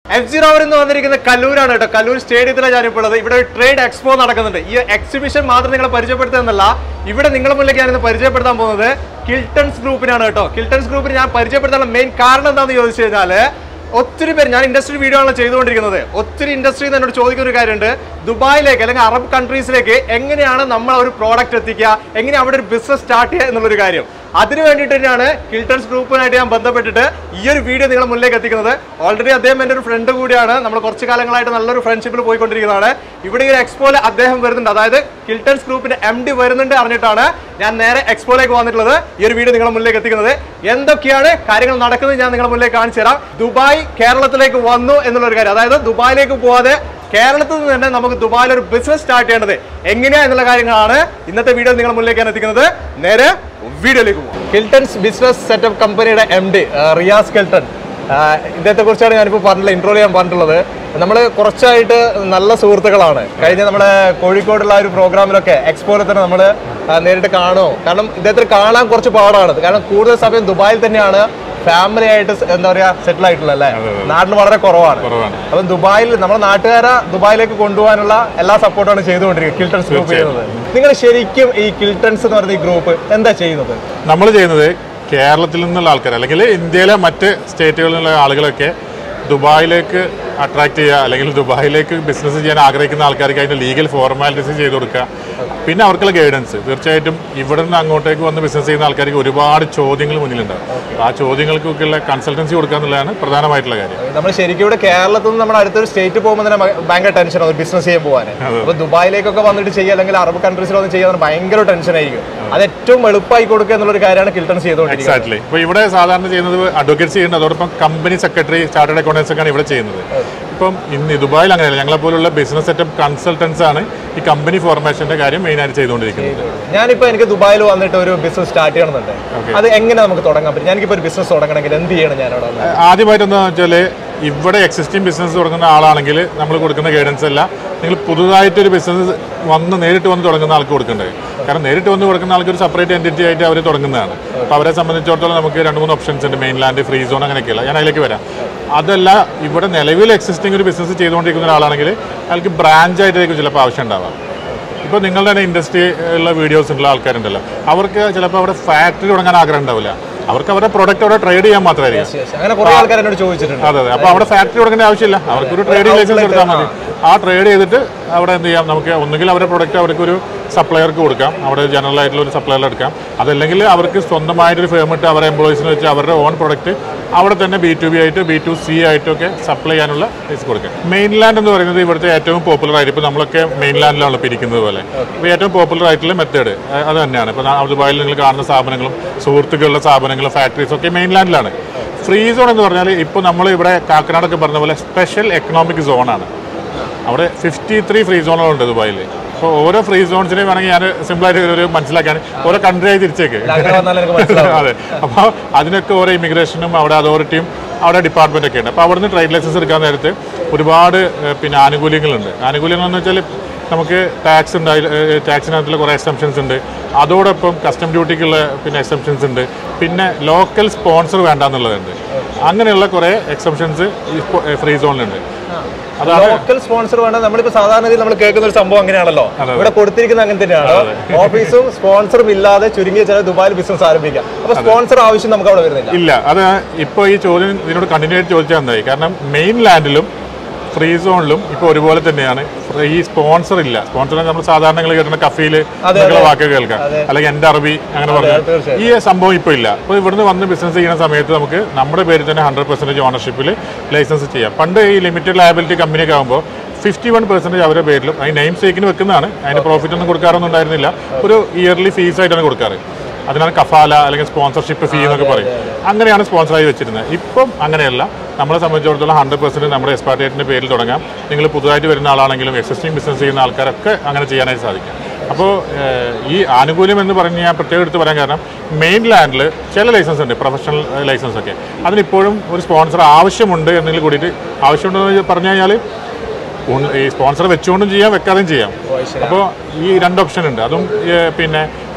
F G rover എന്ന് വന്നിരിക്കുന്ന കല്ലൂരാണ് കേട്ടോ കല്ലൂർ സ്റ്റേഡിയത്തിലാണ് ഞാനിപ്പോൾ ഉള്ളത് ഇവിടെ ഒരു ട്രേഡ് എക്സ്പോ നടക്കുന്നുണ്ട് ഈ എക്സിബിഷൻ മാത്രം നിങ്ങളെ പരിചയപ്പെടുത്തുന്നല്ല ഇവിടെ നിങ്ങളുടെ മുന്നിലേക്ക് ഞാനിന്ന് പരിചയപ്പെടുത്താൻ പോകുന്നത് കിൽട്ടൺസ് ഗ്രൂപ്പിനാണ് കേട്ടോ കിൽട്ടൺസ് ഗ്രൂപ്പിന് ഞാൻ പരിചയപ്പെടുത്താനുള്ള മെയിൻ കാരണം എന്താണെന്ന് ചോദിച്ചു കഴിഞ്ഞാൽ ഒത്തിരി പേര് ഞാൻ ഇൻഡസ്ട്രി വീഡിയോ ആണ് ചെയ്തുകൊണ്ടിരിക്കുന്നത് ഒത്തിരി ഇൻഡസ്ട്രി എന്നോട് ചോദിക്കുന്ന ഒരു കാര്യമുണ്ട് ദുബായിലേക്ക് അല്ലെങ്കിൽ അറബ് കൺട്രീസിലേക്ക് എങ്ങനെയാണ് നമ്മൾ ഒരു പ്രോഡക്റ്റ് എത്തിക്കുക എങ്ങനെ അവിടെ ഒരു ബിസിനസ് സ്റ്റാർട്ട് ചെയ്യുക എന്നുള്ളൊരു കാര്യം അതിന് വേണ്ടിയിട്ട് തന്നെയാണ് കിൽട്ടൺസ് ഗ്രൂപ്പുമായിട്ട് ഞാൻ ബന്ധപ്പെട്ടിട്ട് ഈ ഒരു വീഡിയോ നിങ്ങളുടെ മുന്നിലേക്ക് എത്തിക്കുന്നത് ഓൾറെഡി അദ്ദേഹം എൻ്റെ ഒരു ഫ്രണ്ട് കൂടിയാണ് നമ്മൾ കുറച്ച് കാലങ്ങളായിട്ട് നല്ലൊരു ഫ്രണ്ട്ഷിപ്പിൽ പോയിക്കൊണ്ടിരിക്കുന്നതാണ് ഇവിടെ ഈ ഒരു എക്സ്പോയിൽ അദ്ദേഹം വരുന്നുണ്ട് അതായത് കിൽട്ടൺസ് ഗ്രൂപ്പിന്റെ എം ഡി വരുന്നുണ്ട് അറിഞ്ഞിട്ടാണ് ഞാൻ നേരെ എക്സ്പോയിലേക്ക് വന്നിട്ടുള്ളത് ഈ ഒരു വീഡിയോ നിങ്ങളുടെ മുന്നിലേക്ക് എത്തിക്കുന്നത് എന്തൊക്കെയാണ് കാര്യങ്ങൾ നടക്കുന്നത് ഞാൻ നിങ്ങളുടെ മുന്നിലേക്ക് കാണിച്ചു തരാം ദുബായ് കേരളത്തിലേക്ക് വന്നു എന്നുള്ള ഒരു കാര്യം അതായത് ദുബായിലേക്ക് പോവാതെ കേരളത്തിൽ നിന്ന് തന്നെ നമുക്ക് ദുബായിൽ ഒരു ബിസിനസ് സ്റ്റാർട്ട് ചെയ്യേണ്ടത് എങ്ങനെയാ എന്നുള്ള കാര്യങ്ങളാണ് ഇന്നത്തെ വീഡിയോ നിങ്ങളുടെ മുന്നിലേക്ക് ഞാൻ എത്തിക്കുന്നത് നേരെ വീഡിയോയിലേക്ക് പോകും കിൽട്ടൺസ് ബിസിനസ് സെറ്റപ്പ് കമ്പനിയുടെ എം ഡി റിയാസ് കിൽട്ടൺ ഇദ്ദേഹത്തെ കുറിച്ചാണ് ഞാനിപ്പോൾ പറഞ്ഞിട്ടുള്ള ഇൻട്രോ ചെയ്യാൻ പറഞ്ഞിട്ടുള്ളത് നമ്മൾ കുറച്ചായിട്ട് നല്ല സുഹൃത്തുക്കളാണ് കഴിഞ്ഞ നമ്മുടെ കോഴിക്കോടുള്ള ആ ഒരു പ്രോഗ്രാമിലൊക്കെ എക്സ്പോയിൽ തന്നെ നമ്മൾ നേരിട്ട് കാണുമോ കാരണം ഇദ്ദേഹത്തിന് കാണാൻ കുറച്ച് പാടാണ് കാരണം കൂടുതൽ സമയം ദുബായിൽ തന്നെയാണ് ഫാമിലി ആയിട്ട് സ് എന്താ പറയാ സെറ്റിൽ ആയിട്ടുള്ള അല്ലേ നാട്ടിൽ വളരെ കുറവാണ് കുറവാണ് അപ്പം ദുബായിൽ നമ്മുടെ നാട്ടുകാരെ ദുബായിലേക്ക് കൊണ്ടുപോകാനുള്ള എല്ലാ സപ്പോർട്ടാണ് ചെയ്തുകൊണ്ടിരിക്കുന്നത് കിൽട്ടൺസ് ഗ്രൂപ്പ് ചെയ്യുന്നത് നിങ്ങൾ ശരിക്കും ഈ കിൽട്ടൺസ് എന്ന് പറയുന്ന ഈ ഗ്രൂപ്പ് എന്താ ചെയ്യുന്നത് നമ്മൾ ചെയ്യുന്നത് കേരളത്തിൽ നിന്നുള്ള ആൾക്കാർ അല്ലെങ്കിൽ ഇന്ത്യയിലെ മറ്റ് സ്റ്റേറ്റുകളിൽ നിന്നുള്ള ആളുകളൊക്കെ ദുബായിലേക്ക് അട്രാക്ട് ചെയ്യുക അല്ലെങ്കിൽ ദുബായിലേക്ക് ബിസിനസ് ചെയ്യാൻ ആഗ്രഹിക്കുന്ന ആൾക്കാർക്ക് അതിൻ്റെ ലീഗൽ ഫോർമാലിറ്റീസ് ചെയ്ത് കൊടുക്കുക പിന്നെ അവർക്കുള്ള ഗൈഡൻസ് തീർച്ചയായിട്ടും ഇവിടെ നിന്ന് അങ്ങോട്ടേക്ക് വന്ന് ബിസിനസ് ചെയ്യുന്ന ആൾക്കാർക്ക് ഒരുപാട് ചോദ്യങ്ങൾ മുന്നിലുണ്ടാവും അപ്പോൾ ആ ചോദ്യങ്ങൾക്കൊക്കെയുള്ള കൺസൾട്ടൻസി കൊടുക്കുക എന്നുള്ളതാണ് പ്രധാനമായിട്ടുള്ള കാര്യം നമ്മൾ ശരിക്കും ഇവിടെ കേരളത്തിൽ നിന്ന് നമ്മുടെ അടുത്തൊരു സ്റ്റേറ്റ് പോകുമ്പോൾ തന്നെ ഭ- ഭയങ്കര ടെൻഷനാണ് ഒരു ബിസിനസ് ചെയ്യാൻ പോകാൻ അപ്പൊ ദുബായിലേക്കൊക്കെ വന്നിട്ട് ചെയ്യുക അല്ലെങ്കിൽ അറബ് കൺട്രീസിലൊന്നും ചെയ്യാൻ ഭയങ്കര ടെൻഷൻ ആയിരിക്കും അത് ഏറ്റവും എളുപ്പമായി കൊടുക്കുക എന്നുള്ളൊരു കാര്യമാണ് കിൽട്ടൺസ് ചെയ്തുകൊണ്ടിരിക്കുന്നത് എക്സാക്ട്ലി ഇപ്പോൾ ഇവിടെ സാധാരണ ചെയ്യുന്നത് അഡ്വക്കേറ്റ്സ് ചെയ്യുന്നത് അതോടൊപ്പം കമ്പനി സെക്രട്ടറി ചാർട്ടേഡ് അക്കൗണ്ടൻസ് ഒക്കെയാണ് ഇവിടെ ചെയ്യുന്നത് ഇപ്പം ഇന്ന് ദുബായിൽ അങ്ങനെയല്ല ഞങ്ങളെ പോലുള്ള ബിസിനസ് സെറ്റപ്പ് കൺസൾട്ടൻസ് ആണ് ഈ കമ്പനി ഫോർമേഷന്റെ കാര്യം മെയിനായിട്ട് ചെയ്തുകൊണ്ടിരിക്കുന്നത് ഞാനിപ്പോ എനിക്ക് ദുബായിൽ വന്നിട്ട് ഒരു ബിസിനസ് സ്റ്റാർട്ട് ചെയ്യണമെന്നുണ്ട് അത് എങ്ങനെ നമുക്ക് തുടങ്ങാൻ പറ്റും ഞാനിപ്പോ ഒരു ബിസിനസ് തുടങ്ങണമെങ്കിൽ എന്ത് ചെയ്യണം ഞാൻ അവിടെ വന്ന്? ആദ്യമായിട്ട് എന്താ വെച്ചാൽ ഇവിടെ എക്സിസ്റ്റിംഗ് ബിസിനസ് തുടങ്ങുന്ന ആളാണെങ്കിൽ നമ്മൾ കൊടുക്കുന്ന ഗൈഡൻസ് അല്ല നിങ്ങൾ പുതുതായിട്ടൊരു ബിസിനസ് വന്ന് നേരിട്ട് വന്ന് തുടങ്ങുന്ന ആൾക്ക് കൊടുക്കേണ്ടത് കാരണം നേരിട്ട് വന്ന് കൊടുക്കുന്ന ആൾക്ക് ഒരു സെപ്പറേറ്റ് എൻറ്റിറ്റി ആയിട്ട് അവർ തുടങ്ങുന്നതാണ് അപ്പോൾ അവരെ സംബന്ധിച്ചിടത്തോളം നമുക്ക് രണ്ട് മൂന്ന് ഓപ്ഷൻസ് ഉണ്ട് മെയിൻലാൻഡ് ഫ്രീ സോൺ അങ്ങനെയൊക്കെയുള്ള ഞാൻ അതിലേക്ക് വരാം അതല്ല ഇവിടെ നിലവിൽ എക്സിസ്റ്റിംഗ് ഒരു ബിസിനസ് ചെയ്തുകൊണ്ടിരിക്കുന്ന ഒരാളാണെങ്കിൽ അയാൾക്ക് ബ്രാഞ്ച് ആയിട്ടായിരിക്കും ചിലപ്പോൾ ആവശ്യം ഉണ്ടാവാം ഇപ്പോൾ നിങ്ങളുടെ തന്നെ ഇൻഡസ്ട്രി ഉള്ള വീഡിയോസ് ഉള്ള ആൾക്കാരുണ്ടല്ലോ അവർക്ക് ചിലപ്പോൾ അവിടെ ഫാക്ടറി തുടങ്ങാൻ ആഗ്രഹം ഉണ്ടാവില്ല അവർക്ക് അവരുടെ പ്രൊഡക്റ്റ് അവിടെ ട്രേഡ് ചെയ്യാൻ മാത്രമായിരിക്കും Yes, അങ്ങനെ കുറെ ആൾക്കാർ എന്നോട് ചോദിച്ചിട്ടുണ്ട് അതെ അതെ അപ്പോൾ അവിടെ ഫാക്ടറി തുടങ്ങേണ്ട ആവശ്യമില്ല അവർക്കൊരു ട്രേഡിംഗ് ലൈസൻസ് എടുത്താൽ മതി ആ ട്രേഡ് ചെയ്തിട്ട് അവിടെ എന്ത് ചെയ്യാം നമുക്ക് ഒന്നുകിൽ അവരുടെ പ്രൊഡക്റ്റ് അവർക്കൊരു സപ്ലയർക്ക് കൊടുക്കാം അവിടെ ജനറൽ ആയിട്ടുള്ള ഒരു സപ്ലയർ എടുക്കാം അതല്ലെങ്കിൽ അവർക്ക് സ്വന്തമായിട്ടൊരു ഫേം ഇട്ട് അവരുടെ എംപ്ലോയീസിന് വെച്ച് അവരുടെ ഓൺ പ്രൊഡക്റ്റ് അവിടെ തന്നെ ബി ടു ബി ആയിട്ട് ബി ടു സി ആയിട്ടൊക്കെ സപ്ലൈ ചെയ്യാനുള്ള പൈസ കൊടുക്കാം മെയിൻലാൻഡ് എന്ന് പറയുന്നത് ഇവിടുത്തെ ഏറ്റവും പോപ്പുലർ ആയിട്ട് ഇപ്പോൾ നമ്മളൊക്കെ മെയിൻലാൻഡിലാണ് ഇപ്പോൾ ഇരിക്കുന്നത് പോലെ ഇപ്പോൾ ഏറ്റവും പോപ്പുലർ ആയിട്ടുള്ള മെത്തേഡ് അത് തന്നെയാണ് ഇപ്പോൾ ദുബായിൽ നിങ്ങൾ കാണുന്ന സ്ഥാപനങ്ങളും സുഹൃത്തുക്കളുടെ സ്ഥാപനങ്ങളും ഫാക്ടറീസും ഒക്കെ മെയിൻലാൻഡിലാണ് ഫ്രീ സോൺ എന്ന് പറഞ്ഞാൽ ഇപ്പോൾ നമ്മൾ ഇവിടെ കാക്കനാടൊക്കെ പറഞ്ഞ പോലെ സ്പെഷ്യൽ എക്കണോമിക് സോണാണ് അവിടെ ഫിഫ്റ്റി ത്രീ ഫ്രീ സോണുകളുണ്ട് ദുബായിൽ അപ്പോൾ ഓരോ ഫ്രീ സോൺസിനെയും വേണമെങ്കിൽ ഞാൻ സിമ്പിളായിട്ട് ഒരു മനസ്സിലാക്കാൻ ഓരോ കൺട്രി ആയി തിരിച്ചേക്ക് അങ്ങനെ വന്നാൽ എനിക്ക് മനസ്സിലാവും അതെ അപ്പോൾ അതിനൊക്കെ ഓരോ ഇമിഗ്രേഷനും അവിടെ അതോറിറ്റിയും അവിടെ ഡിപ്പാർട്ട്മെന്റ് ഒക്കെ ഉണ്ട് അപ്പോൾ അവിടുന്ന് ട്രേഡ് ലൈസൻസ് എടുക്കാൻ നേരത്ത് ഒരുപാട് ഏഹ്, പിന്നെ ആനുകൂല്യങ്ങളുണ്ട് ആനുകൂല്യങ്ങൾ എന്ന് വെച്ചാൽ നമുക്ക് ടാക്സ് ഉണ്ട് അതിൽ ടാക്സിനകത്തുള്ള കുറേ എക്സംഷൻസ് ഉണ്ട് അതോടൊപ്പം കസ്റ്റം ഡ്യൂട്ടിക്കുള്ള പിന്നെ എക്സംഷൻസ് ഉണ്ട് പിന്നെ ലോക്കൽ സ്പോൺസർ വേണ്ട എന്നുള്ളതുണ്ട് അങ്ങനെയുള്ള കുറേ എക്സംഷൻസ് ഈ ഫ്രീ സോണിലുണ്ട് അതാണ് ലോക്കൽ സ്പോൺസർ വേണ്ട നമ്മളിപ്പോ സാധാരണ രീതിയിൽ നമ്മൾ കേൾക്കുന്ന ഒരു സംഭവം അങ്ങനെയാണല്ലോ അതെ. ഇവിടെ കൊടുത്തിരിക്കുന്ന അങ്ങനെ തന്നെയാണ് ഓഫീസും സ്പോൺസറും ഇല്ലാതെ ചുരുങ്ങിയ ചില ദുബായിൽ ബിസിനസ് ആരംഭിക്കാം അപ്പൊ സ്പോൺസർ ആവശ്യം നമുക്ക് അവിടെ വരുന്നില്ല ഇല്ല അത് ഇപ്പോൾ ഈ ചോദ്യം ഇതിനോട് കണ്ടിന്യൂ ആയിട്ട് ചോദിച്ചാൽ എന്തായി കാരണം മെയിൻ ലാൻഡിലും ഫ്രീ സോണിലും ഇപ്പോൾ ഒരുപോലെ തന്നെയാണ് ഈ സ്പോൺസർ ഇല്ല സ്പോൺസർ നമ്മൾ സാധാരണ നിങ്ങൾ കേട്ടുന്ന കഫീൽ എന്നുള്ള വാക്ക് കേൾക്കാം അല്ലെങ്കിൽ എൻ്റെ അറബി അങ്ങനെ പറഞ്ഞു തീർച്ചയായും. ഈ സംഭവം ഇപ്പോൾ ഇല്ല അപ്പോൾ ഇവിടുന്ന് വന്ന് ബിസിനസ് ചെയ്യുന്ന സമയത്ത് നമുക്ക് നമ്മുടെ പേരിൽ തന്നെ ഹൺഡ്രഡ് പെർസെൻറ്റേജ് ഓണർഷിപ്പിൽ ലൈസൻസ് ചെയ്യാം പണ്ട് ഈ ലിമിറ്റഡ് ലയബിലിറ്റി കമ്പനിയൊക്കെ ആകുമ്പോൾ ഫിഫ്റ്റി വൺ പെർസെൻറ്റേജ് അവരുടെ പേരിലും അതിന് നെയിം സ്റ്റേക്കിന് വെക്കുന്നതാണ് അതിന് പ്രോഫിറ്റ് ഒന്നും കൊടുക്കാറൊന്നും ഉണ്ടായിരുന്നില്ല ഒരു ഇയർലി ഫീസ് ആയിട്ടാണ് കൊടുക്കാറ് അതിനാണ് കഫാല അല്ലെങ്കിൽ സ്പോൺസർഷിപ്പ് ഫീ എന്നൊക്കെ പറയും അങ്ങനെയാണ് സ്പോൺസറായി വെച്ചിരുന്നത് ഇപ്പം അങ്ങനെയല്ല നമ്മളെ സംബന്ധിച്ചിടത്തോളം ഹൺഡ്രഡ് പെർസെൻറ്റ് നമ്മുടെ എക്സ്പാർട്ടേറ്റിൻ്റെ പേരിൽ തുടങ്ങാം നിങ്ങൾ പുതുതായിട്ട് വരുന്ന ആളാണെങ്കിലും എക്സിസ്റ്റിംഗ് ബിസിനസ് ചെയ്യുന്ന ആൾക്കാരൊക്കെ അങ്ങനെ ചെയ്യാനായിട്ട് സാധിക്കും അപ്പോൾ ഈ ആനുകൂല്യം എന്ന് പറഞ്ഞ് ഞാൻ പ്രത്യേകം എടുത്ത് പറയാൻ കാരണം മെയിൻ ലാൻഡിൽ ചില ലൈസൻസ് ഉണ്ട് പ്രൊഫഷണൽ ലൈസൻസ് ഒക്കെ അതിനിപ്പോഴും ഒരു സ്പോൺസർ ആവശ്യമുണ്ട് എന്നതിൽ കൂടിയിട്ട് ആവശ്യമുണ്ടെന്ന് പറഞ്ഞു കഴിഞ്ഞാൽ ഉൺ- ഈ സ്പോൺസർ വെച്ചുകൊണ്ടും ചെയ്യാം വെക്കാതെയും ചെയ്യാം അപ്പോൾ ഈ രണ്ട് ഓപ്ഷൻ ഉണ്ട് അതും ഏ, പിന്നെ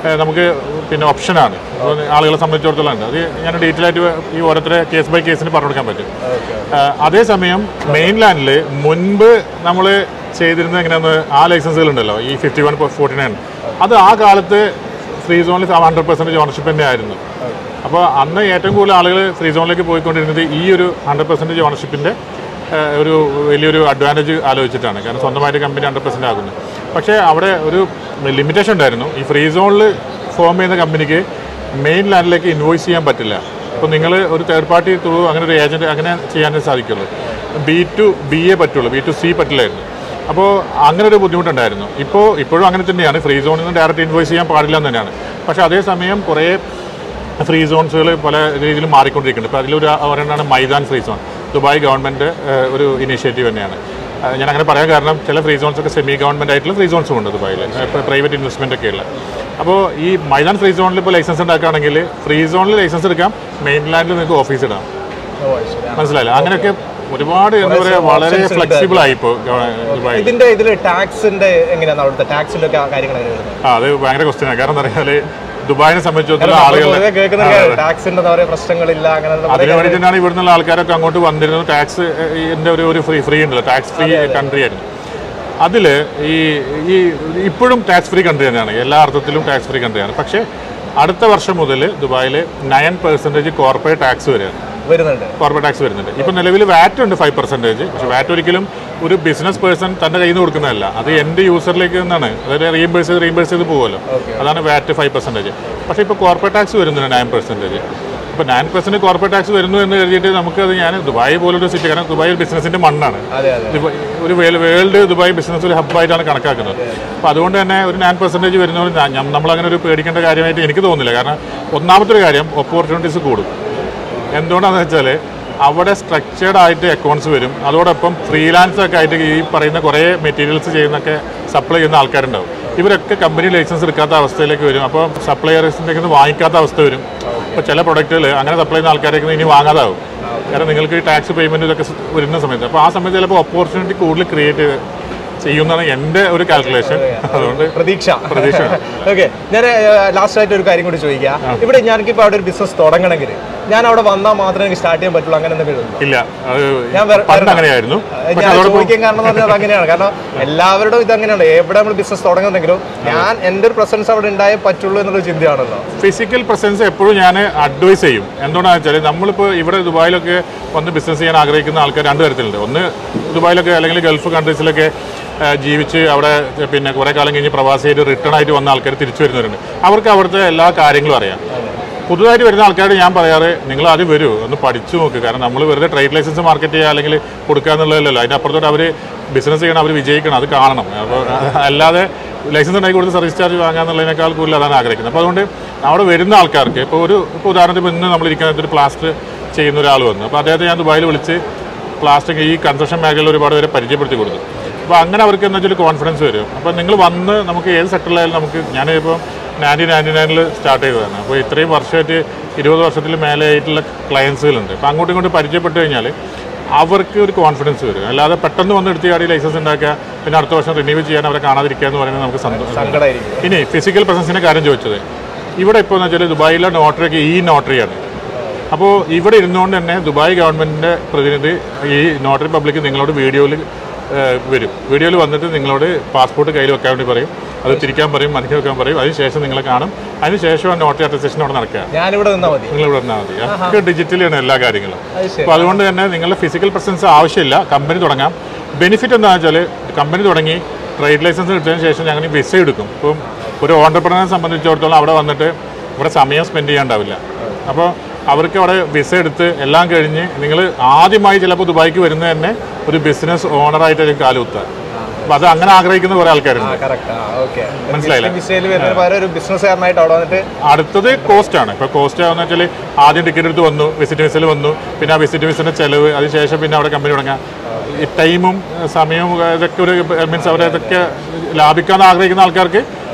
ഏഹ്, നമുക്ക് പിന്നെ ഓപ്ഷനാണ് അപ്പോൾ ആളുകളെ സംബന്ധിച്ചിടത്തോളം ഉണ്ട് അത് ഞാൻ ഡീറ്റെയിൽ ആയിട്ട് ഈ ഓരോരുത്തരെ കേസ് ബൈ കേസിന് പറഞ്ഞു കൊടുക്കാൻ പറ്റും ഏഹ്, അതേസമയം മെയിൻലാൻഡിൽ മുൻപ് നമ്മൾ ചെയ്തിരുന്നത് എങ്ങനെയാന്ന് ആ ലൈസൻസുകൾ ഉണ്ടല്ലോ ഈ ഫിഫ്റ്റി വൺ ഫോർട്ടി നയൻ അത് ആ കാലത്ത് ഫ്രീ സോണിൽ ഹൺഡ്രഡ് പെർസെൻറ്റേജ് ഓണർഷിപ്പ് തന്നെ ആയിരുന്നു അപ്പോൾ അന്ന് ഏറ്റവും കൂടുതൽ ആളുകൾ ഫ്രീ സോണിലേക്ക് പോയിക്കൊണ്ടിരുന്നത് ഈ ഒരു ഹൺഡ്രഡ് പെർസെൻറ്റേജ് ഓണർഷിപ്പിൻ്റെ ഒരു വലിയൊരു അഡ്വാൻറ്റേജ് ആലോചിച്ചിട്ടാണ് കാരണം സ്വന്തമായിട്ട് കമ്പനി ഹൺഡ്രഡ് പെർസെൻറ്റ് ആകുന്നത് പക്ഷേ അവിടെ ഒരു ലിമിറ്റേഷൻ ഉണ്ടായിരുന്നു ഈ ഫ്രീ സോണിൽ ഫോം ചെയ്യുന്ന കമ്പനിക്ക് മെയിൻ ലാൻഡിലേക്ക് ഇൻവോയ്സ് ചെയ്യാൻ പറ്റില്ല അപ്പോൾ നിങ്ങൾ ഒരു തേർഡ് പാർട്ടി ത്രൂ അങ്ങനെ ഒരു ഏജൻറ്റ് അങ്ങനെ ചെയ്യാനേ സാധിക്കുള്ളൂ ബി ടു ബി എ പറ്റുള്ളൂ ബി ടു സി പറ്റില്ലായിരുന്നു അപ്പോൾ അങ്ങനെ ഒരു ബുദ്ധിമുട്ടുണ്ടായിരുന്നു ഇപ്പോൾ ഇപ്പോഴും അങ്ങനെ തന്നെയാണ് ഫ്രീ സോണിൽ നിന്ന് ഡയറക്റ്റ് ഇൻവോയ്സ് ചെയ്യാൻ പാടില്ല എന്ന് തന്നെയാണ് പക്ഷേ അതേസമയം കുറേ ഫ്രീ സോൺസുകൾ പല രീതിയിലും മാറിക്കൊണ്ടിരിക്കുന്നുണ്ട് ഇപ്പോൾ അതിലൊരു ഒരെണ്ണമാണ് Meydan free zone Dubai government ഒരു ഇനീഷ്യേറ്റീവ് തന്നെയാണ് ഏഹ് ഞാൻ അങ്ങനെ പറയാൻ കാരണം ചില ഫ്രീ സോൺസ് ഒക്കെ സെമി ഗവൺമെൻറ് ആയിട്ടുള്ള ഫ്രീ സോൺസും ഉണ്ട് ദുബായിൽ പ്രൈവറ്റ് ഇൻവെസ്റ്റ്മെൻ്റ് ഒക്കെ ഉള്ള അപ്പോൾ ഈ മൈതാൻ ഫ്രീ സോണിൽ ഇപ്പോൾ ലൈസൻസ് ഉണ്ടാക്കുകയാണെങ്കിൽ ഫ്രീ സോണിൽ ലൈസൻസ് എടുക്കാം മെയിൻലാൻഡിൽ നിങ്ങൾക്ക് ഓഫീസ് ഇടാം ഓ ശരി മനസ്സിലായില്ല അങ്ങനെയൊക്കെ ഒരുപാട് എന്താ പറയുക വളരെ ഫ്ലെക്സിബിൾ ആയി ഇപ്പോൾ ദുബായ് ഇതിന്റെ ഇതിൽ ടാക്സിന്റെ എങ്ങനെയാണ് അവിടുത്തെ ടാക്സിന്റെ ഒക്കെ കാര്യങ്ങൾ എങ്ങനെ വരുന്നത് ആ അത് ഭയങ്കര ക്വസ്റ്റ്യനാണ് കാരണം എന്താ പറഞ്ഞാൽ ദുബായിനെ സംബന്ധിച്ചിടത്തോളം പൊതുവെ ആളുകളുടെ കേൾക്കുന്ന ടാക്സിന്റെ എന്താ പറയുക പ്രശ്നങ്ങളില്ല അങ്ങനെ എന്താ അതിന് പറയുക വേണ്ടിയിട്ടാണ് ഇവിടുന്നുള്ള ആൾക്കാരൊക്കെ അങ്ങോട്ട് വന്നിരുന്നത് ടാക്സ് എൻ്റെ ഒരു ഒരു ഫ്രീ ഫ്രീ ഉണ്ടല്ലോ ടാക്സ് ഫ്രീ കൺട്രി ആയിരുന്നു അതിൽ ഈ ഈ ഇപ്പോഴും ടാക്സ് ഫ്രീ കൺട്രി തന്നെയാണ് എല്ലാ അർത്ഥത്തിലും ടാക്സ് ഫ്രീ കൺട്രിയാണ് പക്ഷേ അടുത്ത വർഷം മുതൽ ദുബായിൽ നയൻ പെർസെൻറ്റേജ് കോർപ്പറേറ്റ് ടാക്സ് വരികയാണ് വരുന്നുണ്ട് കോർപ്പറേറ്റ് ടാക്സ് വരുന്നുണ്ട് ഇപ്പം നിലവിൽ വാറ്റ് ഉണ്ട് ഫൈവ് പെർസെൻറ്റേജ് പക്ഷേ വാറ്റ് ഒരിക്കലും ഒരു ബിസിനസ് പേഴ്സൺ തൻ്റെ കയ്യിൽ നിന്ന് കൊടുക്കുന്നതല്ല അത് എൻ്റെ യൂസറിലേക്ക് നിന്നാണ് അതായത് റീംബേഴ്സ് ചെയ്ത് റീംബേഴ്സ് ചെയ്ത് പോകുമല്ലോ അതാണ് വാറ്റ് ഫൈവ് പെർസെൻറ്റേജ് പക്ഷേ ഇപ്പോൾ കോർപ്പറേറ്റ് ടാക്സ് വരുന്നുണ്ട് നയൻ പെർസെൻറ്റേജ് ഇപ്പോൾ നയൻ പെർസെൻറ്റ് കോർപ്പറേറ്റ് ടാക്സ് വരുന്നു എന്ന് കരുതിയിട്ട് നമുക്കത് ഞാൻ ദുബായ് പോലൊരു സിറ്റി കാരണം ദുബായ് ബിസിനസിൻ്റെ മണ്ണാണ് അതെ അതെ ദുബായ് ഒരു വേൾഡ് ദുബായ് ബിസിനസ് ഒരു ഹബ്ബായിട്ടാണ് കണക്കാക്കുന്നത് അപ്പോൾ അതുകൊണ്ട് തന്നെ ഒരു നയൻ പെർസെൻറ്റേജ് വരുന്നതുകൊണ്ട് ഞാൻ- നമ്മളങ്ങനെ ഒരു പേടിക്കേണ്ട കാര്യമായിട്ട് എനിക്ക് തോന്നുന്നില്ല കാരണം ഒന്നാമത്തെ ഒരു കാര്യം ഓപ്പർച്യൂണിറ്റീസ് കൂടും എന്തുകൊണ്ടാണെന്ന് വെച്ചാൽ അവിടെ സ്ട്രക്ചേർഡ് ആയിട്ട് അക്കൗണ്ട്സ് വരും അതോടൊപ്പം ഫ്രീലാൻസ് ഒക്കെ ആയിട്ട് ഈ പറയുന്ന കുറേ മെറ്റീരിയൽസ് ചെയ്യുന്നൊക്കെ സപ്ലൈ ചെയ്യുന്ന ആൾക്കാരുണ്ടാവും ഇവരൊക്കെ കമ്പനി ലൈസൻസ് എടുക്കാത്ത അവസ്ഥയിലേക്ക് വരും അപ്പോൾ സപ്ലയേഴ്സിൻ്റെ നിന്ന് വാങ്ങിക്കാത്ത അവസ്ഥ വരും ഇപ്പോൾ ചില പ്രൊഡക്റ്റുകൾ അങ്ങനെ സപ്ലൈ ചെയ്യുന്ന ആൾക്കാരൊക്കെ ഇനി വാങ്ങാതാവും കാരണം നിങ്ങൾക്ക് ഈ ടാക്സ് പേയ്മെൻറ്റ് ഇതൊക്കെ സ് വരുന്ന സമയത്ത് അപ്പോൾ ആ സമയത്ത് ചിലപ്പോൾ ഓപ്പർച്യൂണിറ്റി കൂടുതൽ ക്രിയേറ്റ് ചെയ്യുന്നതാണ് എൻ്റെ ഒരു കാൽക്കുലേഷൻ അതുകൊണ്ട് പ്രതീക്ഷ പ്രതീക്ഷ. ഓക്കെ ഞാൻ ലാസ്റ്റ് ആയിട്ട് ഒരു കാര്യം കൂടി ചോദിക്കാം ഇവിടെ ഞാനിപ്പോൾ അവിടെ ഒരു ബിസിനസ് തുടങ്ങണമെങ്കിൽ ഞാൻ അവിടെ വന്നാൽ മാത്രമേ എനിക്ക് സ്റ്റാർട്ട് ചെയ്യാൻ പറ്റുള്ളൂ അങ്ങനെ എന്തെങ്കിലും ഉണ്ടോ? ഇല്ല അത് ഞാൻ വേറെ- പണ്ട് വരണം. അങ്ങനെയായിരുന്നു പക്ഷെ ഞാൻ അതോടൊപ്പം ചോദിക്കാൻ കാരണം എന്ന് പറഞ്ഞാൽ അത് അങ്ങനെയാണ് കാരണം എല്ലാവരുടെ ഇത് അങ്ങനെയാണ് എവിടെ നമ്മൾ ബിസിനസ് തുടങ്ങുന്നെങ്കിലും ഞാൻ എൻ്റെ ഒരു പ്രസൻസ് അവിടെ ഉണ്ടായേ പറ്റുള്ളൂ എന്നുള്ള ചിന്തയാണല്ലോ ഫിസിക്കൽ പ്രസൻസ് എപ്പോഴും ഞാൻ അഡ്വൈസ് ചെയ്യും എന്തുകൊണ്ടാണെന്ന് വെച്ചാൽ നമ്മളിപ്പോൾ ഇവിടെ ദുബായിലൊക്കെ വന്ന് ബിസിനസ് ചെയ്യാൻ ആഗ്രഹിക്കുന്ന ആൾക്കാർ രണ്ട് തരത്തിലുണ്ട് ഒന്ന് ദുബായിലൊക്കെ അല്ലെങ്കിൽ ഗൾഫ് കൺട്രീസിലൊക്കെ ആ, ജീവിച്ച് അവിടെ പിന്നെ കുറേ കാലം കഴിഞ്ഞ് പ്രവാസിയായിട്ട് റിട്ടേൺ ആയിട്ട് വന്ന ആൾക്കാർ തിരിച്ചു വരുന്നവരുണ്ട് അവർക്ക് അവിടുത്തെ എല്ലാ കാര്യങ്ങളും അറിയാം പുതുതായിട്ട് വരുന്ന ആൾക്കാരോട് ഞാൻ പറയാറ് നിങ്ങൾ ആദ്യം വരൂ ഒന്ന് പഠിച്ചു നോക്ക് കാരണം നമ്മൾ വെറുതെ ട്രേഡ് ലൈസൻസ് മാർക്കറ്റ് ചെയ്യുക അല്ലെങ്കിൽ കൊടുക്കുക എന്നുള്ളതല്ലല്ലോ അതിൻ്റെ അപ്പുറത്തോട്ട് അവർ ബിസിനസ് ചെയ്യണം അവർ വിജയിക്കണം അത് കാണണം അപ്പോൾ അല്ലാതെ ലൈസൻസ് ഉണ്ടാക്കി കൊടുത്ത് സർവീസ് ചാർജ് വാങ്ങാന്നുള്ളതിനേക്കാൾ കൂടുതൽ അതാണ് ആഗ്രഹിക്കുന്നത് അപ്പോൾ അതുകൊണ്ട് അവിടെ വരുന്ന ആൾക്കാർക്ക് ഇപ്പോൾ ഒരു ഇപ്പോൾ ഉദാഹരണത്തിന് ഇപ്പോൾ ഇന്ന് നമ്മളിരിക്കുന്നത് ഒരു പ്ലാസ്റ്റർ ചെയ്യുന്ന ഒരാൾ വന്നു അപ്പോൾ അദ്ദേഹത്തെ ഞാൻ ദുബായിൽ വിളിച്ച് പ്ലാസ്റ്റിക് ഈ കൺസ്ട്രക്ഷൻ മേഖലയിൽ ഒരുപാട് പേരെ പരിചയപ്പെടുത്തി കൊടുത്തു അപ്പോൾ അങ്ങനെ അവർക്ക് എന്താ വെച്ചാൽ കോൺഫിഡൻസ് വരും അപ്പോൾ നിങ്ങൾ വന്ന് നമുക്ക് ഏത് സെക്ടറിലായാലും നമുക്ക് ഞാനിപ്പോൾ നയൻറ്റീൻ നയൻറ്റി നയനിൽ സ്റ്റാർട്ട് ചെയ്തതാണ് അപ്പോൾ ഇത്രയും വർഷമായിട്ട് ഇരുപത് വർഷത്തിൽ മേലെ ആയിട്ടുള്ള ക്ലയൻസുകളുണ്ട് അപ്പോൾ അങ്ങോട്ടും ഇങ്ങോട്ടും പരിചയപ്പെട്ട് കഴിഞ്ഞാൽ അവർക്ക് ഒരു കോൺഫിഡൻസ് വരും അല്ലാതെ പെട്ടെന്ന് വന്ന് എടുത്ത് ചാടി ലൈസൻസ് ഉണ്ടാക്കുക പിന്നെ അടുത്ത വർഷം റിന്യൂ ചെയ്യാൻ അവരെ കാണാതിരിക്കുക എന്ന് പറയുന്നത് നമുക്ക് സന്തോഷം സങ്കടമായിരിക്കും ഇനി ഫിസിക്കൽ പ്രസൻസിൻ്റെ കാര്യം ചോദിച്ചത് ഇവിടെ ഇപ്പോൾ എന്ന് വെച്ചാൽ ദുബായിലെ നോട്ടറിയൊക്കെ ഈ നോട്ടറിയാണ് അപ്പോൾ ഇവിടെ ഇരുന്നുകൊണ്ട് തന്നെ ദുബായ് ഗവൺമെൻറ്റിൻ്റെ പ്രതിനിധി ഈ നോട്ടറി പബ്ലിക് നിങ്ങളോട് വീഡിയോയിൽ വരും വീഡിയോയിൽ വന്നിട്ട് നിങ്ങളോട് പാസ്പോർട്ട് കയ്യിൽ വെക്കാൻ വേണ്ടി പറയും അത് തിരിക്കാൻ പറയും മടക്കി വെക്കാൻ പറയും അതിനുശേഷം നിങ്ങളെ കാണും അതിനുശേഷം നോട്ടറി അറ്റസ്റ്റേഷൻ അവിടെ നടക്കുക ഞാനിവിടെ നിന്നാൽ മതി നിങ്ങൾ ഇവിടെ നിന്നാൽ മതി ഒക്കെ ഡിജിറ്റലാണ് എല്ലാ കാര്യങ്ങളും അത് ശരി അപ്പോൾ അതുകൊണ്ട് തന്നെ നിങ്ങളുടെ ഫിസിക്കൽ പ്രസൻസ് ആവശ്യമില്ല കമ്പനി തുടങ്ങാം ബെനിഫിറ്റ് എന്താണെന്ന് വെച്ചാൽ കമ്പനി തുടങ്ങി ട്രേഡ് ലൈസൻസ് കിട്ടിയതിന് ശേഷം ഞങ്ങൾ വിസ എടുക്കും ഇപ്പം ഒരു ഓണ്ടർപ്രണറെ സംബന്ധിച്ചിടത്തോളം അവിടെ വന്നിട്ട് ഇവിടെ സമയം സ്പെൻഡ് ചെയ്യാണ്ടാവില്ല അപ്പോൾ അവർക്ക് അവിടെ വിസ എടുത്ത് എല്ലാം കഴിഞ്ഞ് നിങ്ങൾ ആദ്യമായി ചിലപ്പോൾ ദുബായിക്ക് വരുന്നത് തന്നെ ഒരു ബിസിനസ് ഓണറായിട്ടായിരിക്കും കാലുകുത്തുക അപ്പോൾ അത് അങ്ങനെ ആഗ്രഹിക്കുന്ന കുറേ ആൾക്കാരുണ്ട് കറക്റ്റ് ആ ഓക്കെ മനസ്സിലായില്ല? വിസയിൽ വരുന്ന പകരം ഒരു ബിസിനസ്സുകാരനായിട്ട് അവിടെ വന്നിട്ട് അടുത്തത് കോസ്റ്റ് ആണ് ഇപ്പോൾ കോസ്റ്റ് ആവുന്ന വെച്ചാൽ ആദ്യം ടിക്കറ്റ് എടുത്ത് വന്നു വിസിറ്റ് വിസയിൽ വന്നു പിന്നെ ആ വിസിറ്റ് വിസിൻ്റെ ചെലവ് അതിനുശേഷം പിന്നെ അവിടെ കമ്പനി തുടങ്ങാം ഈ ടൈമും സമയവും ഇതൊക്കെ ഒരു മീൻസ് അവരെ ഇതൊക്കെ ലാഭിക്കാൻ ആഗ്രഹിക്കുന്ന ആൾക്കാർക്ക്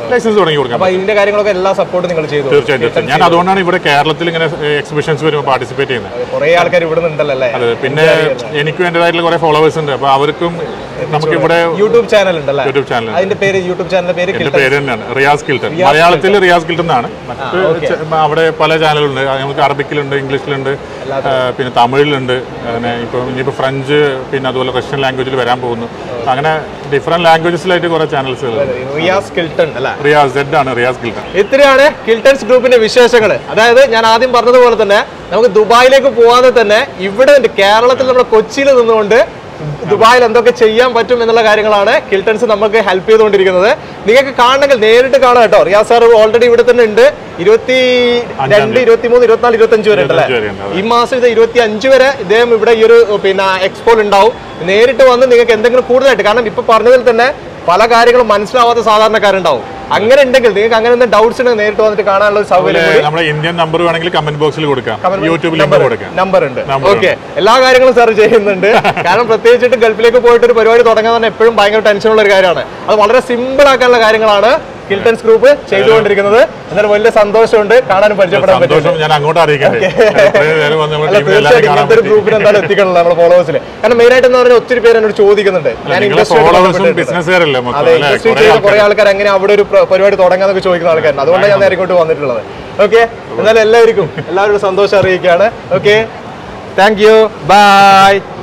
ലൈസൻസ് തുടങ്ങി കൊടുക്കാം അപ്പൊ ഇതിന്റെ കാര്യങ്ങളൊക്കെ എല്ലാ സപ്പോർട്ടും നിങ്ങൾ ചെയ്തു തീർച്ചയായും തീർച്ചയായും ഞാൻ അതുകൊണ്ടാണ് ഇവിടെ കേരളത്തിൽ ഇങ്ങനെ എക്സിബിഷൻസ് വരുമ്പോൾ പാർട്ടിസിപ്പേറ്റ് ചെയ്യുന്നത് കുറെ ആൾക്കാർ ഇവിടെ നിന്നുണ്ടല്ലോ അല്ലേ അതെ പിന്നെ എനിക്ക് വേണ്ടതായിട്ടുള്ള കുറെ ഫോളോവേഴ്സ് ഉണ്ട് അപ്പൊ അവർക്കും നമുക്ക് ഇവിടെ യൂട്യൂബ് ചാനൽ ഉണ്ടല്ലേ യൂട്യൂബ് ചാനൽ അതിന്റെ പേര് യൂട്യൂബ് ചാനലിന്റെ പേര് എന്റെ പേര് തന്നെയാണ് റിയാസ് കിൽട്ടൺ മലയാളത്തിൽ റിയാസ് കിൽട്ടൺ എന്നാണ് മറ്റ് ചെ- അവിടെ പല ചാനലുകളുണ്ട് അത് നമുക്ക് അറബിക്കിലുണ്ട് ഇംഗ്ലീഷിലുണ്ട് ആ, പിന്നെ തമിഴിലുണ്ട് അങ്ങനെ ഇപ്പൊ ഇനിയിപ്പോ ഫ്രഞ്ച് പിന്നെ അതുപോലെ റഷ്യൻ ലാംഗ്വേജിൽ വരാൻ പോകുന്നു അങ്ങനെ ഡിഫറെന്റ് ലാംഗ്വേജസിലായിട്ട് കുറെ ചാനൽസ് റിയാസ് കിൽട്ടൺ അല്ലേ റിയാസ് സെഡ് ആണ് റിയാസ് കിൽട്ടൺ ഇത്രയാണ് കിൽട്ടൺസ് ഗ്രൂപ്പിന്റെ വിശേഷങ്ങൾ അതായത് ഞാൻ ആദ്യം പറഞ്ഞതുപോലെ തന്നെ നമുക്ക് ദുബായിലേക്ക് പോകാതെ തന്നെ ഇവിടെ ഉണ്ട് കേരളത്തിൽ നമ്മുടെ കൊച്ചിയിൽ നിന്നുകൊണ്ട് ദുബായിൽ എന്തൊക്കെ ചെയ്യാൻ പറ്റും എന്നുള്ള കാര്യങ്ങളാണ് കിൽട്ടൺസ് നമുക്ക് ഹെൽപ്പ് ചെയ്തുകൊണ്ടിരിക്കുന്നത് നിങ്ങൾക്ക് കാണണമെങ്കിൽ നേരിട്ട് കാണാം കേട്ടോ റിയാസ് സാർ ഓൾറെഡി ഇവിടെ തന്നെ ഉണ്ട് ഇരുപത്തി രണ്ട് ഇരുപത്തി മൂന്ന് ഇരുപത്തിനാല് ഇരുപത്തി അഞ്ച് വരെ ഉണ്ടല്ലേ ഇരുപത്തഞ്ച് വരെ ഉണ്ട്, ഈ മാസം ഇത് ഇരുപത്തി അഞ്ച് വരെ ഇദ്ദേഹം ഇവിടെ ഈ ഒരു പിന്നെ എക്സ്പോൾ ഉണ്ടാവും നേരിട്ട് വന്ന് നിങ്ങൾക്ക് എന്തെങ്കിലും കൂടുതലായിട്ട് കാരണം ഇപ്പൊ പറഞ്ഞതിൽ തന്നെ പല കാര്യങ്ങളും മനസ്സിലാവാത്ത സാധാരണക്കാരുണ്ടാവും അങ്ങനെ ഉണ്ടെങ്കിൽ നിങ്ങൾക്ക് അങ്ങനെ എന്തെങ്കിലും ഡൗട്ട്സ് ഉണ്ടെങ്കിൽ നേരിട്ട് വന്നിട്ട് കാണാനുള്ള ഒരു സൗകര്യം കൂടി നമ്മുടെ ഇന്ത്യൻ നമ്പർ വേണമെങ്കിൽ കമന്റ് ബോക്സിൽ കൊടുക്കാം യൂട്യൂബിൽ ലിങ്ക് കൊടുക്കാം നമ്പർ ഉണ്ട് Number ഓക്കെ എല്ലാ കാര്യങ്ങളും സാർ ചെയ്യുന്നുണ്ട് കാരണം പ്രത്യേകിച്ചിട്ട് ഗൾഫിലേക്ക് പോയിട്ട് ഒരു പരിപാടി തുടങ്ങാൻ തന്നെ എപ്പോഴും ഭയങ്കര ടെൻഷനുള്ള ഒരു കാര്യമാണ് അത് വളരെ സിമ്പിൾ ആക്കാനുള്ള കാര്യങ്ങളാണ് കിൽട്ടൺസ് ഗ്രൂപ്പ് ചെയ്തുകൊണ്ടിരിക്കുന്നത് എന്നാലും വലിയ സന്തോഷമുണ്ട് കാണാനും പരിചയപ്പെടാൻ പറ്റും സന്തോഷം ഞാൻ അങ്ങോട്ട് അറിയിക്കണ്ടേ ഇത്രയും നേരം വന്ന് നമ്മുടെ അല്ല ടീമിൽ എല്ലാവരും തീർച്ചയായിട്ടും കാണാൻ ഇങ്ങനത്തെ ഒരു പറ്റി ഗ്രൂപ്പിൽ എന്തായാലും എത്തിക്കണല്ലോ നമ്മുടെ ഫോളോവേഴ്സിൽ കാരണം മെയിൻ ആയിട്ട് എന്ന് പറഞ്ഞാൽ ഒത്തിരി പേര് എന്നോട് ചോദിക്കുന്നുണ്ട് ഞാൻ നിങ്ങളെ industry ആയിട്ട് ഫോളോവേഴ്സും ബന്ധപ്പെട്ടിട്ടുണ്ട്. ബിസിനസ്സുകാരല്ലേ മൊത്തം അതെ അല്ലേ ഇൻഡസ്ട്രി കുറേ ചെയ്ത ആൾക്കാർ കുറെ ആൾക്കാർ എങ്ങനെ അവിടെ ഒരു പ്ര- പരിപാടി തുടങ്ങാന്നൊക്കെ ചോദിക്കുന്ന ആൾക്കാരുണ്ട് അതുകൊണ്ടാണ് ഞാൻ നേരെ ഇങ്ങോട്ട് വന്നിട്ടുള്ളത് ഓക്കെ എന്നാലും എല്ലാവർക്കും എല്ലാവരും സന്തോഷം അറിയിക്കുകയാണ് ഓക്കെ താങ്ക് യു ബൈ